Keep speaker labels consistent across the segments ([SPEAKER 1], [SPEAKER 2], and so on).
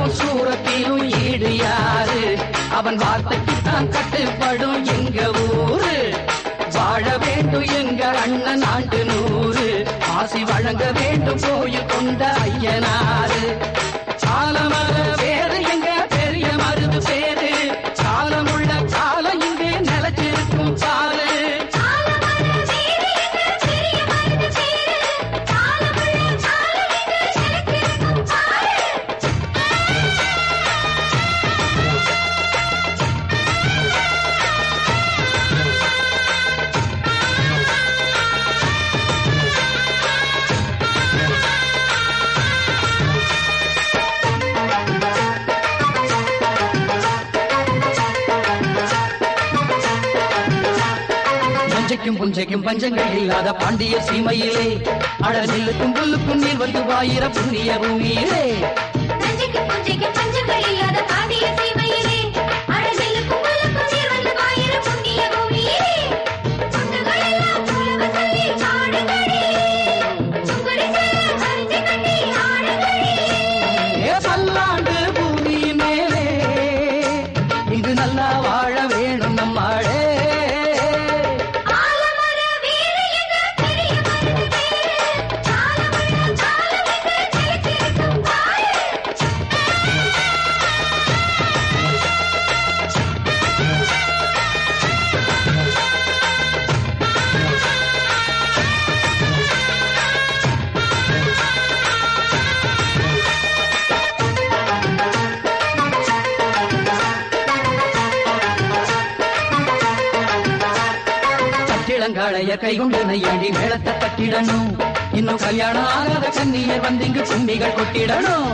[SPEAKER 1] சீரத்திலும் சூரத்திலும் ஈடு யாரு அவன் வார்த்தைக்கு தான் கட்டுப்படும் எங்க ஊரு வாழ வேண்டும் எங்க அண்ணன் ஆண்டு நூறு ஆசி வழங்க வேண்டும் கோயில் கொண்ட ஐயனாரு சாலமர வேறு எங்க பெரிய மருது பேரு காலமுள்ள காலம் இங்கே நிலச்சிருக்கும் பாரு நஞ்சைக்கும் புஞ்சைக்கும் பஞ்சங்கள் இல்லாத பாண்டிய சீமையிலே அடர் நெல்லுக்கும் புல்லுக்கும் நீர் வந்து வாயிர புண்ணிய பூமியிலே ஏ பல்லாண்டு பூமி மேலே இங்கு நல்லா வாழ வேணும் நம்மாளே கட்டிடங்காளைய கைகொண்டு நையாண்டி மேளத்தை கட்டிடணும் இன்னும் கல்யாணம் ஆகாத கண்ணியர் வந்து இங்கு கும்மிகள் கொட்டிடணும்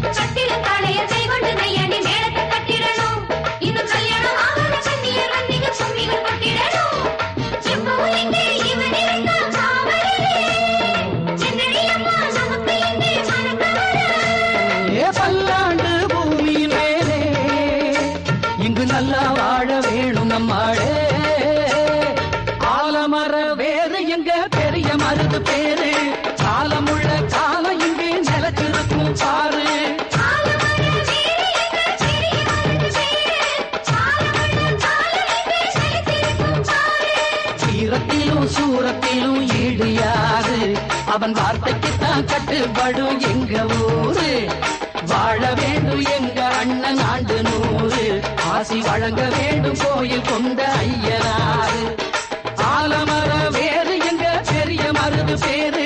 [SPEAKER 1] ஏ பல்லாண்டு பூமி மேலே இங்கு நல்லா வாழ வேணும் நம்மாளே ஆலமர வேறு எங்க பெரிய மருது பேரு காலமுள்ள காலம் இங்கே நிலச்சிருக்கும் பாரு சீரத்திலும் சூரத்திலும் ஈடு யாரு அவன் வார்த்தைக்கு தான் கட்டுப்படும் எங்க ஊரு வாழ வேண்டும் எங்க அண்ணன் ஆண்டு நூறு ஆசி வழங்க வேண்டும் கோயில் கொண்ட ஐயனாரு ஆலமர வேறு எங்க பெரிய மருது பேரு